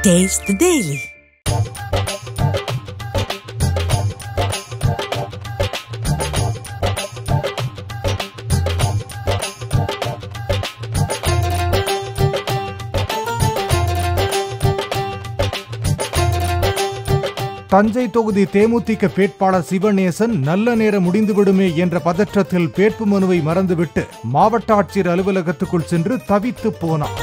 Taste the Daily. Thanjai தொகுதி தேமுதிக வேட்பாளர் சிவநேசன் நல்ல நேரம் முடிந்துவிடுமே என்ற பதற்றத்தில் வேட்பு மனுவை மறந்துவிட்டு மாவட்ட ஆட்சியர் அலுவலகத்துக்குள் சென்று தவித்து போனார்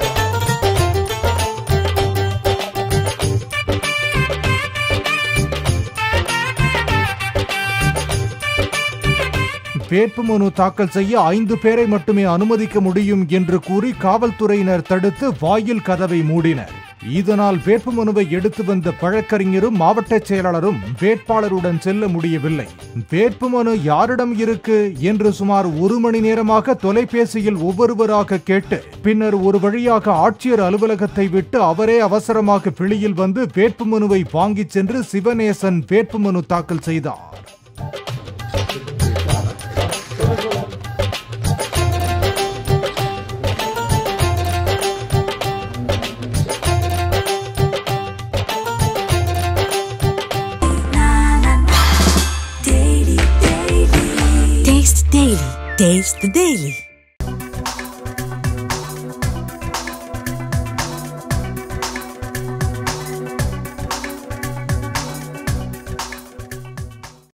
வேட்புமனு தாக்கல் செய்ய ஐந்து பேரை மட்டுமே அனுமதிக்க முடியும் என்று கூறி காவல்துறையினர் தடுத்து வாயில் கதவை மூடினர் இதனால் வேட்புமனுவை எடுத்து வந்த வழக்கறிஞரும் மாவட்ட செயலாளரும் வேட்பாளருடன் செல்ல முடியவில்லை வேட்புமனு யாரிடம் இருக்கு என்று சுமார் ஒரு மணி நேரமாக தொலைபேசியில் ஒவ்வொருவராக கேட்டு பின்னர் ஒரு வழியாக ஆட்சியர் அலுவலகத்தை விட்டு அவரே அவசரமாக வெளியில் வந்து வேட்புமனுவை வாங்கிச் சென்று சிவநேசன் வேட்புமனு தாக்கல் செய்தார் Taste the Daily. Taste the Daily.